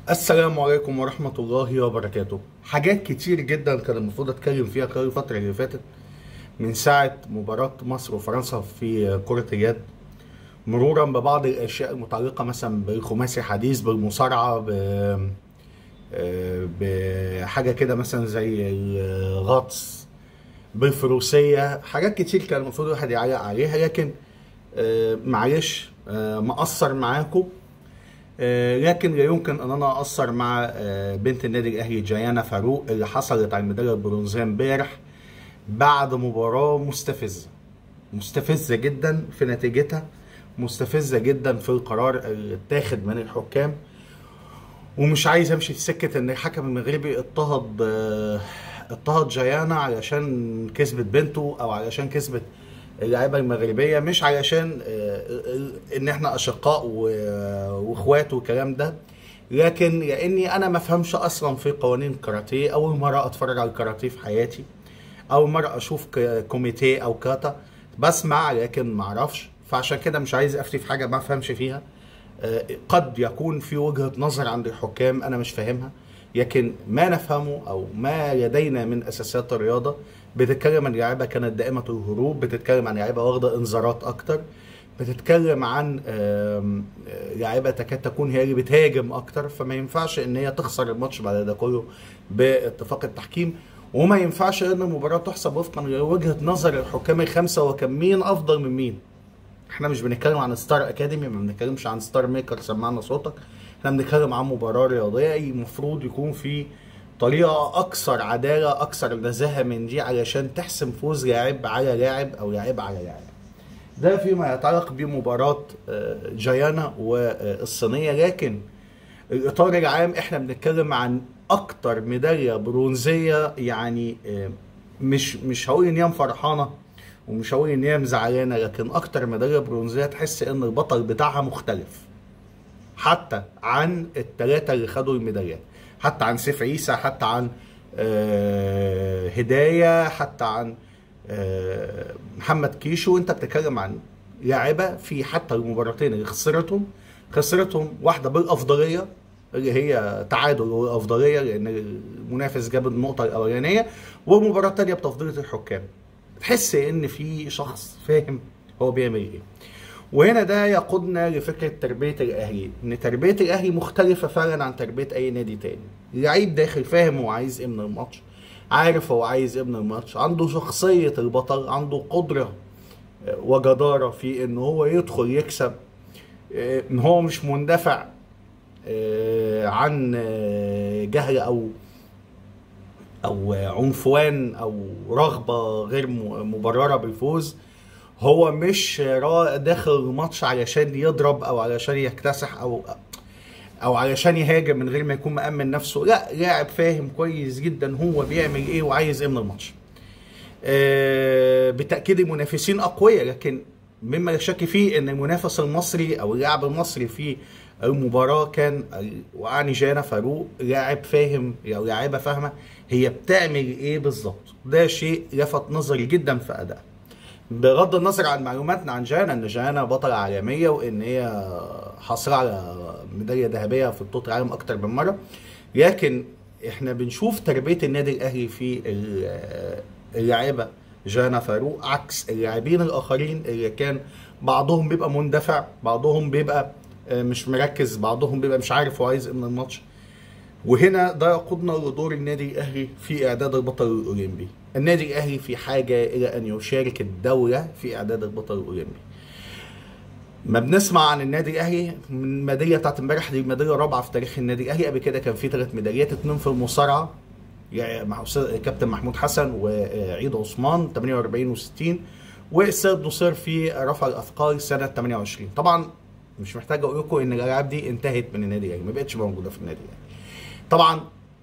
السلام عليكم ورحمة الله وبركاته حاجات كتير جدا كان المفروض اتكلم فيها خلال الفترة اللي فاتت من ساعة مباراة مصر وفرنسا في كرة اليد مرورا ببعض الاشياء المتعلقة مثلا بالخماسي الحديث بالمصارعة ب آه، بحاجة كده مثلا زي الغطس بالفروسية حاجات كتير كان المفروض الواحد يعلق عليها لكن آه، معلش آه، مقصر معاكم آه، لكن لا يمكن ان انا اقصر مع آه، بنت النادي الاهلي جيانا فاروق اللي حصلت على الميداليه البرونزيه امبارح بعد مباراه مستفزه مستفزه جدا في نتيجتها مستفزه جدا في القرار اللي اتاخد من الحكام ومش عايز امشي في سكه ان الحكم المغربي اضطهد آه، اضطهد جيانا علشان كسبت بنته او علشان كسبت اللعيبه المغربيه مش علشان آه، ان احنا اشقاء و- واخوات والكلام ده لكن لاني انا ما افهمش اصلا في قوانين الكاراتيه اول مره اتفرج على الكاراتيه في حياتي اول مره اشوف ك- كوميتيه او كاتا بسمع لكن ما اعرفش فعشان كده مش عايز افتي في حاجه ما افهمش فيها آه، قد يكون في وجهه نظر عند الحكام انا مش فاهمها لكن ما نفهمه او ما لدينا من اساسيات الرياضه بتتكلم عن لعيبه كانت دائمه الهروب بتتكلم عن لعيبه واخده انذارات اكتر بتتكلم عن آم، آه، لعيبه تكاد تكون هي اللي بتهاجم اكتر فما ينفعش ان هي تخسر الماتش بعد ده كله باتفاق التحكيم وما ينفعش ان المباراه تحسب وفقا لوجهه نظر الحكام الخمسه وكان مين افضل من مين احنا مش بنتكلم عن ستار اكاديمي ما بنتكلمش عن ستار ميكر سمعنا صوتك احنا بنتكلم عن مباراه رياضيه المفروض يكون في طريقه اكثر عداله اكثر نزاهه من دي علشان تحسم فوز لاعب على لاعب او لاعب على لاعب ده فيما يتعلق بمباراه آه، جيانا والصينيه لكن الاطار العام احنا بنتكلم عن اكتر ميداليه برونزيه يعني آه، مش مش هقول ان هي فرحانه ومش هقول ان هي مزعلانه لكن اكتر ميداليه برونزيه تحس ان البطل بتاعها مختلف حتى عن الثلاثه اللي خدوا الميداليات حتى عن سيف عيسى حتى عن آه، هدايه حتى عن آه، محمد كيشو انت بتتكلم عن لاعبه في حتى المباراتين اللي خسرتهم خسرتهم واحده بالافضليه اللي هي تعادل والافضليه لان المنافس جاب النقطه الاولانيه والمباراه الثانيه بتفضيله الحكام تحس ان في شخص فاهم هو بيعمل ايه وهنا ده يقودنا لفكره تربيه الاهلي ان تربيه الاهلي مختلفه فعلا عن تربيه اي نادي تاني اللعيب داخل فاهم هو عايز ايه من الماتش عارف هو عايز ايه من الماتش عنده شخصيه البطل عنده قدره آه، وجداره في ان هو يدخل يكسب آه، ان هو مش مندفع آه، عن آه، جهل او او عنفوان او رغبه غير م- مبرره بالفوز هو مش را- داخل الماتش علشان يضرب او علشان يكتسح او او علشان يهاجم من غير ما يكون مأمن نفسه لا لاعب فاهم كويس جدا هو بيعمل ايه وعايز ايه من الماتش آه، بالتاكيد المنافسين اقوياء لكن مما لا شك فيه ان المنافس المصري او اللاعب المصري في المباراه كان واعني جانا فاروق لاعب فاهم او لاعبه فاهمه هي بتعمل ايه بالظبط ده شيء لفت نظري جدا في ادائها بغض النظر عن معلوماتنا عن جانا ان جانا بطلة عالمية وان هي حاصلة على ميدالية ذهبية في بطولة العالم اكتر من مرة لكن احنا بنشوف تربية النادي الاهلي في ال- اللاعبة جانا فاروق عكس اللاعبين الاخرين اللي كان بعضهم بيبقى مندفع بعضهم بيبقى آه، مش مركز بعضهم بيبقى مش عارف هو عايز ايه من الماتش وهنا ده يقودنا لدور النادي الاهلي في اعداد البطل الاولمبي. النادي الاهلي في حاجه الى ان يشارك الدوله في اعداد البطل الاولمبي. ما بنسمع عن النادي الاهلي من الميداليه بتاعت امبارح دي الميداليه الرابعه في تاريخ النادي الاهلي قبل كده كان في ثلاث ميداليات اتنين في المصارعه يعني مع أستاذ- كابتن محمود حسن وعيد عثمان 48 و60 والسيد نصير في رفع الاثقال سنه 28 طبعا مش محتاج اقول لكم ان الالعاب دي انتهت من النادي الاهلي ما بقتش موجوده في النادي الاهلي طبعا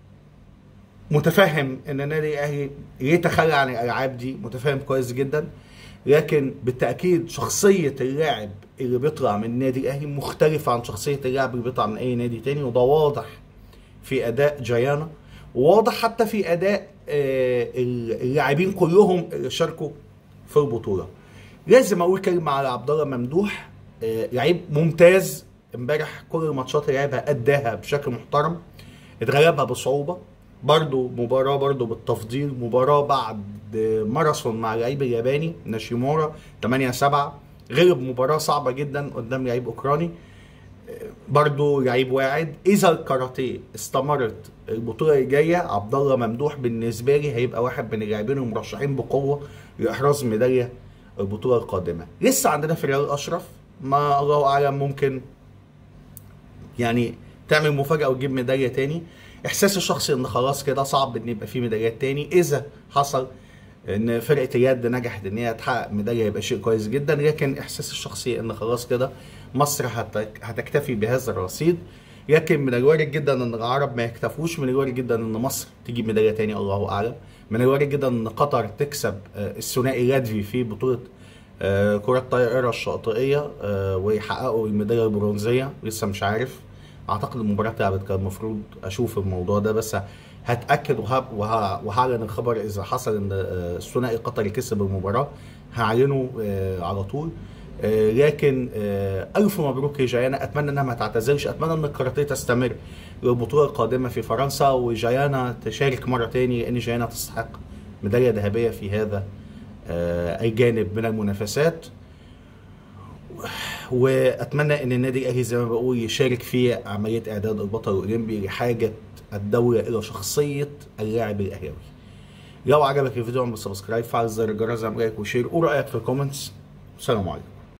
متفهم ان النادي الاهلي يتخلى عن الالعاب دي متفهم كويس جدا لكن بالتاكيد شخصيه اللاعب اللي بيطلع من النادي الاهلي مختلفه عن شخصيه اللاعب اللي بيطلع من اي نادي تاني وده واضح في اداء جيانا وواضح حتى في اداء آه، اللاعبين كلهم اللي شاركوا في البطوله لازم اقول كلمه على عبد الله ممدوح آه، لعيب ممتاز امبارح كل الماتشات اللي لعبها اداها بشكل محترم اتغلبها بصعوبه برضو مباراة برضو بالتفضيل مباراة بعد ماراثون مع لعيب الياباني ناشيمورا 8 7 غلب مباراة صعبة جدا قدام لعيب اوكراني برضو لعيب واعد اذا الكاراتيه استمرت البطوله الجايه عبد الله ممدوح بالنسبه لي هيبقى واحد من اللاعبين المرشحين بقوه لاحراز ميداليه البطوله القادمه لسه عندنا في ريال اشرف ما الله اعلم ممكن يعني تعمل مفاجاه وتجيب ميداليه تاني احساسي الشخصي ان خلاص كده صعب ان يبقى في ميداليات تاني اذا حصل ان فرقه اليد نجحت ان هي تحقق ميداليه يبقى شيء كويس جدا لكن احساسي الشخصي ان خلاص كده مصر هتك- هتكتفي بهذا الرصيد لكن من الوارد جدا ان العرب ما يكتفوش من الوارد جدا ان مصر تجيب ميداليه تاني الله اعلم من الوارد جدا ان قطر تكسب آه، الثنائي لاتفي في بطوله آه، كرة الطائرة الشاطئية آه، ويحققوا الميدالية البرونزية لسه مش عارف اعتقد المباراة اتلعبت كان المفروض اشوف الموضوع ده بس هتاكد وه- وه- وهعلن الخبر اذا حصل ان آه، الثنائي القطري كسب المباراة هعلنه آه، على طول آه، لكن آه، الف مبروك يا جيانا اتمنى انها ما تعتزلش اتمنى ان الكاراتيه تستمر للبطوله القادمه في فرنسا وجيانا تشارك مره تاني لان جيانا تستحق ميداليه ذهبيه في هذا آه، الجانب من المنافسات واتمنى ان النادي الاهلي زي ما بقول يشارك في عمليه اعداد البطل الاولمبي لحاجه الدوله الى شخصيه اللاعب الاهلاوي. لو عجبك الفيديو اعمل سبسكرايب فعل زر الجرس اعمل لايك وشير ورايك في الكومنتس. السلام عليكم.